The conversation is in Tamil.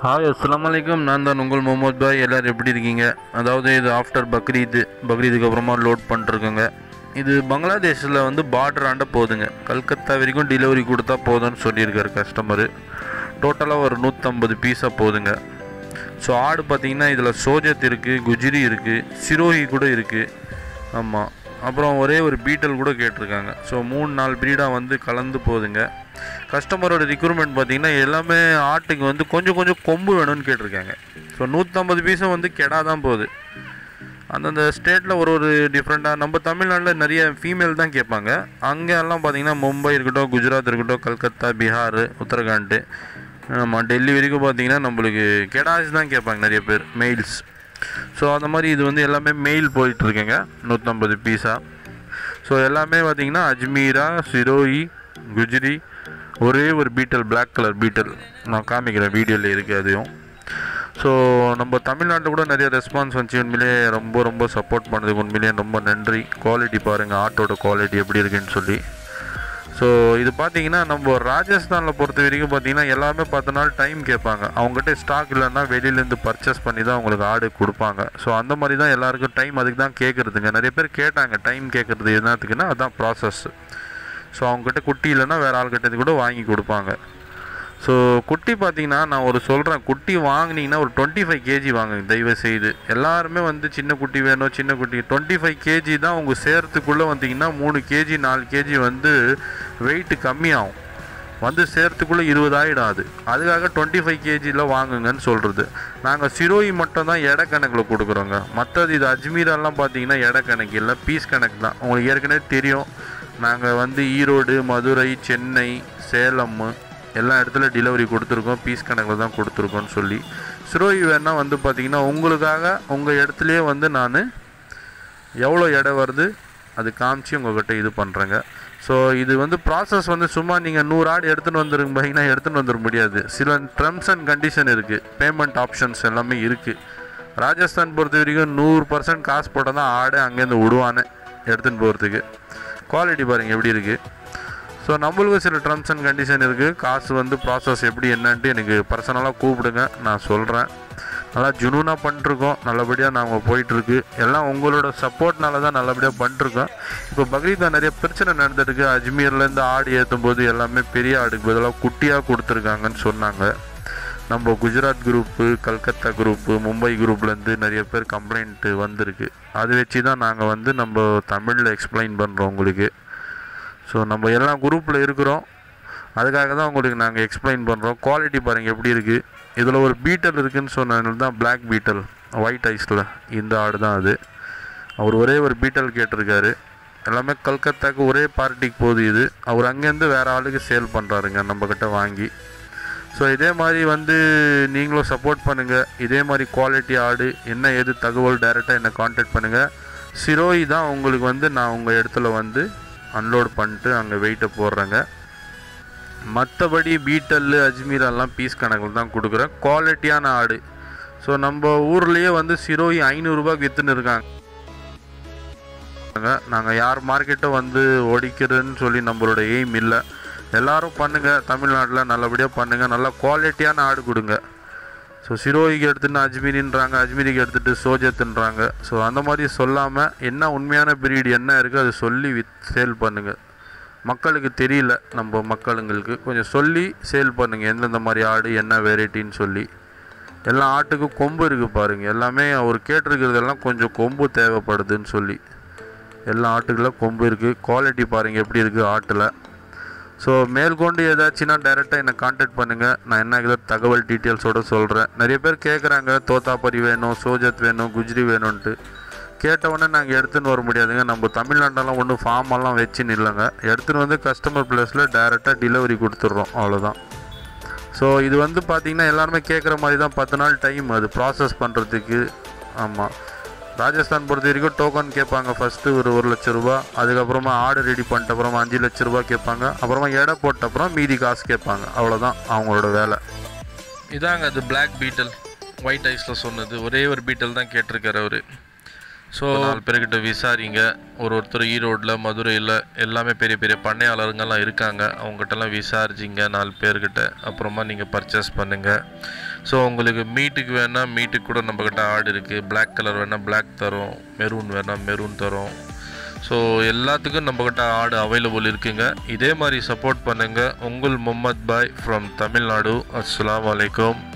ஹாய் அஸ்ஸலாமு அலைக்கும் நான் தான் உங்கள் முகமது பாய் எல்லோரும் எப்படி இருக்கீங்க அதாவது இது ஆஃப்டர் பக்ரீது பக்ரீதுக்கு அப்புறமா லோட் பண்ணிருக்கோங்க இது பங்களாதேஷில் வந்து பார்டர் ஆண்ட போகுதுங்க கல்கத்தா வரைக்கும் டெலிவரி கொடுத்தா போதும்னு சொல்லியிருக்காரு கஸ்டமரு டோட்டலாக ஒரு நூற்றம்பது பீஸாக போகுதுங்க ஸோ ஆடு பார்த்தீங்கன்னா இதில் சோஜத் இருக்குது குஜிரி இருக்குது சிரோஹி கூட இருக்குது ஆமாம் அப்புறம் ஒரே ஒரு பீட்டல் கூட கேட்டிருக்காங்க ஸோ மூணு நாலு ப்ரீடாக வந்து கலந்து போகுதுங்க கஸ்டமரோட ரிக்ரூட்மெண்ட் பார்த்தீங்கன்னா எல்லாமே ஆட்டுக்கு வந்து கொஞ்சம் கொஞ்சம் கொம்பு வேணும்னு கேட்டிருக்காங்க ஸோ நூற்றம்பது பீஸும் வந்து கெடா தான் போகுது அந்தந்த ஸ்டேட்டில் ஒரு ஒரு டிஃப்ரெண்ட்டாக நம்ம தமிழ்நாட்டில் நிறைய ஃபீமேல் தான் கேட்பாங்க அங்கே எல்லாம் பார்த்தீங்கன்னா மும்பை இருக்கட்டும் குஜராத் இருக்கட்டும் கல்கத்தா பீகார் உத்தரகாண்ட் ஆமாம் டெல்லி வரைக்கும் பார்த்தீங்கன்னா நம்மளுக்கு கெடாஸ் தான் கேட்பாங்க நிறைய பேர் மெயில்ஸ் ஸோ அந்த மாதிரி இது வந்து எல்லாமே மெயில் போயிட்டுருக்குங்க நூற்றம்பது பீஸா ஸோ எல்லாமே பார்த்தீங்கன்னா அஜ்மீரா சிரோயி குஜ்ரி ஒரே ஒரு பீட்டல் Black கலர் பீட்டல் நான் காமிக்கிறேன் வீடியோவில் இருக்குது அதையும் ஸோ நம்ம தமிழ்நாட்டில் கூட நிறைய ரெஸ்பான்ஸ் வந்துச்சு உண்மையிலேயே ரொம்ப ரொம்ப சப்போர்ட் பண்ணதுக்கு உண்மையிலேயே ரொம்ப நன்றி குவாலிட்டி பாருங்கள் ஆட்டோட குவாலிட்டி எப்படி இருக்குன்னு சொல்லி ஸோ இது பார்த்தீங்கன்னா நம்ம ராஜஸ்தானில் பொறுத்த வரைக்கும் பார்த்தீங்கன்னா எல்லாமே பத்து நாள் டைம் கேட்பாங்க அவங்ககிட்ட ஸ்டாக் இல்லைன்னா வெளியிலேருந்து பர்ச்சேஸ் பண்ணி தான் அவங்களுக்கு ஆடு கொடுப்பாங்க ஸோ அந்த மாதிரி தான் எல்லாருக்கும் டைம் அதுக்கு தான் கேட்குறதுங்க நிறைய பேர் கேட்டாங்க டைம் கேட்குறது என்னத்துக்குன்னா அதுதான் ப்ராசஸ் ஸோ அவங்ககிட்ட குட்டி இல்லைன்னா வேறு ஆள்கிட்ட கூட வாங்கி கொடுப்பாங்க ஸோ குட்டி பார்த்தீங்கன்னா நான் ஒரு சொல்கிறேன் குட்டி வாங்குனீங்கன்னா ஒரு டுவெண்ட்டி ஃபைவ் கேஜி வாங்குங்க தயவு செய்து எல்லாருமே வந்து சின்ன குட்டி வேணும் சின்ன குட்டி டுவெண்ட்டி ஃபைவ் கேஜி தான் உங்கள் சேர்த்துக்குள்ளே வந்தீங்கன்னா மூணு கேஜி நாலு கேஜி வந்து வெயிட்டு கம்மியாகும் வந்து சேர்த்துக்குள்ளே இருபதாயிடும் அது அதுக்காக டுவெண்ட்டி ஃபைவ் கேஜியில் வாங்குங்கன்னு சொல்கிறது நாங்கள் சிரோயி மட்டும் தான் எடை கணக்கில் கொடுக்குறோங்க மற்றது இது அஜ்மீரெல்லாம் பார்த்தீங்கன்னா எடை கணக்கு இல்லை பீஸ் கணக்கு தான் உங்களுக்கு ஏற்கனவே தெரியும் நாங்கள் வந்து ஈரோடு மதுரை சென்னை சேலம் எல்லா இடத்துல டெலிவரி கொடுத்துருக்கோம் பீஸ் கணக்கில் தான் கொடுத்துருக்கோன்னு சொல்லி சிரோயி வேணால் வந்து பார்த்தீங்கன்னா உங்களுக்காக உங்கள் இடத்துலையே வந்து நான் எவ்வளோ எடை வருது அது காமிச்சு உங்கள்கிட்ட இது பண்ணுறேங்க ஸோ இது வந்து ப்ராசஸ் வந்து சும்மா நீங்கள் நூறு ஆடு எடுத்துகிட்டு வந்துருங்க பார்த்தீங்கன்னா எடுத்துகிட்டு வந்துட முடியாது சில டர்ம்ஸ் அண்ட் கண்டிஷன் இருக்குது பேமெண்ட் ஆப்ஷன்ஸ் எல்லாமே இருக்குது ராஜஸ்தான் பொறுத்த வரைக்கும் நூறு பர்சன்ட் காசு போட்டால் தான் ஆடு அங்கேருந்து விடுவானே எடுத்துன்னு போகிறதுக்கு குவாலிட்டி பாருங்கள் எப்படி இருக்குது ஸோ நம்மளுக்கும் சில டர்ம்ஸ் அண்ட் கண்டிஷன் இருக்குது காசு வந்து ப்ராசஸ் எப்படி என்னன்ட்டு எனக்கு பர்சனலாக கூப்பிடுங்க நான் சொல்கிறேன் நல்லா ஜுனூனாக பண்ணிருக்கோம் நல்லபடியாக நாங்கள் போயிட்டுருக்கு எல்லாம் உங்களோட சப்போர்ட்னால தான் நல்லபடியாக பண்ணிருக்கோம் இப்போ பக்ரீத் நிறைய பிரச்சனை நடந்துருக்கு அஜ்மீர்லேருந்து ஆடு ஏற்றும் போது எல்லாமே பெரிய ஆடுக்கு பதிலாக குட்டியாக கொடுத்துருக்காங்கன்னு சொன்னாங்க நம்ம குஜராத் குரூப்பு கல்கத்தா குரூப்பு மும்பை குரூப்லேருந்து நிறைய பேர் கம்ப்ளைண்ட்டு வந்திருக்கு அது வச்சு தான் நாங்கள் வந்து நம்ம தமிழில் எக்ஸ்பிளைன் பண்ணுறோம் உங்களுக்கு ஸோ நம்ம எல்லா குரூப்பில் இருக்கிறோம் அதுக்காக தான் உங்களுக்கு நாங்கள் எக்ஸ்பிளைன் பண்ணுறோம் குவாலிட்டி பாருங்கள் எப்படி இருக்குது இதில் ஒரு பீட்டல் இருக்குதுன்னு சொன்னதுனால தான் Black பீட்டல் ஒயிட் ஐஸில் இந்த ஆடு தான் அது அவர் ஒரே ஒரு பீட்டல் கேட்டிருக்காரு எல்லாமே கல்கத்தாக்கு ஒரே பார்ட்டிக்கு போகுது இது அவர் அங்கேருந்து வேறு ஆளுக்கு சேல் பண்ணுறாருங்க நம்மக்கிட்ட வாங்கி ஸோ இதே மாதிரி வந்து நீங்களும் சப்போர்ட் பண்ணுங்கள் இதே மாதிரி குவாலிட்டி ஆடு என்ன ஏது தகவல் டைரெக்டாக என்னை காண்டாக்ட் பண்ணுங்கள் சிரோய் தான் உங்களுக்கு வந்து நான் உங்கள் இடத்துல வந்து அன்லோட் பண்ணிட்டு அங்கே வெயிட்டை போடுறேங்க மற்றபடி பீட்டல் அஜ்மீர் எல்லாம் பீஸ் கணக்கில் தான் கொடுக்குறேன் குவாலிட்டியான ஆடு ஸோ நம்ம ஊர்லேயே வந்து சிரோய் ஐநூறுரூபாய்க்கு விற்றுன்னு இருக்காங்க நாங்கள் யார் மார்க்கெட்டை வந்து ஒடிக்கிறதுன்னு சொல்லி நம்மளோட எய்ம் இல்லை எல்லாரும் பண்ணுங்கள் தமிழ்நாட்டில் நல்லபடியாக பண்ணுங்கள் நல்ல குவாலிட்டியான ஆடு கொடுங்க ஸோ சிரோய்க்கு எடுத்துன்னு அஜ்மீரின்றாங்க அஜ்மீரிக்கு எடுத்துகிட்டு சோஜத்துன்றாங்க ஸோ அந்த மாதிரி சொல்லாமல் என்ன உண்மையான பிரீடு என்ன இருக்குது அதை சொல்லி வித் சேல் பண்ணுங்கள் மக்களுக்கு தெரியல நம்ம மக்களுங்களுக்கு கொஞ்சம் சொல்லி சேல் பண்ணுங்கள் எந்தெந்த மாதிரி ஆடு என்ன வெரைட்டின்னு சொல்லி எல்லா ஆட்டுக்கும் கொம்பு இருக்குது பாருங்கள் எல்லாமே அவர் கேட்டிருக்கிறதெல்லாம் கொஞ்சம் கொம்பு தேவைப்படுதுன்னு சொல்லி எல்லா ஆட்டுக்கெல்லாம் கொம்பு இருக்குது குவாலிட்டி பாருங்கள் எப்படி இருக்குது ஆட்டில் ஸோ மேற்கொண்டு ஏதாச்சுன்னா டைரெக்டாக என்னை காண்டாக்ட் பண்ணுங்கள் நான் என்ன இதில் தகவல் டீட்டெயில்ஸோடு சொல்கிறேன் நிறைய பேர் கேட்குறாங்க தோத்தாப்பரி வேணும் சோஜத் வேணும் குஜ்ரி வேணும்ன்ட்டு கேட்டவுடனே நாங்கள் எடுத்துன்னு வர முடியாதுங்க நம்ம தமிழ்நாட்டெல்லாம் ஒன்றும் ஃபார்மெல்லாம் வச்சுன்னு இல்லைங்க எடுத்துன்னு வந்து கஸ்டமர் பிளேஸில் டைரெக்டாக டெலிவரி கொடுத்துட்றோம் அவ்வளோதான் ஸோ இது வந்து பார்த்திங்கன்னா எல்லாருமே கேட்குற மாதிரி தான் பத்து நாள் டைம் அது ப்ராசஸ் பண்ணுறதுக்கு ஆமாம் ராஜஸ்தான் பொறுத்த வரைக்கும் டோக்கன் கேட்பாங்க ஃபஸ்ட்டு ஒரு ஒரு லட்ச ரூபா அதுக்கப்புறமா ஆடு ரெடி பண்ணிட்ட அப்புறமா அஞ்சு லட்ச ரூபா கேட்பாங்க அப்புறமா எடை போட்ட அப்புறம் மீதி காசு கேட்பாங்க அவ்வளோதான் அவங்களோட வேலை இதாங்க அது Black பீட்டல் ஒயிட் ஐஸில் சொன்னது ஒரே ஒரு பீட்டல் தான் கேட்டிருக்காரு அவர் ஸோ நாலு பேர்கிட்ட விசாரிங்க ஒரு ஒருத்தர் ஈரோட்டில் மதுரையில் எல்லாமே பெரிய பெரிய பண்ணையாளருங்கெல்லாம் இருக்காங்க அவங்ககிட்டலாம் விசாரிச்சிங்க நாலு பேர்கிட்ட அப்புறமா நீங்கள் பர்ச்சேஸ் பண்ணுங்கள் ஸோ உங்களுக்கு மீட்டுக்கு வேணால் மீட்டுக்கு கூட நம்மக்கிட்ட ஆடு இருக்குது Black கலர் வேணால் Black தரோம் மெரூன் வேணால் மெரூன் தரோம் ஸோ எல்லாத்துக்கும் நம்மக்கிட்ட ஆடு அவைலபிள் இருக்குங்க இதே மாதிரி சப்போர்ட் பண்ணுங்கள் உங்கள் முகமது பாய் ஃப்ரம் தமிழ்நாடு அஸ்ஸலாமு அலைக்கும்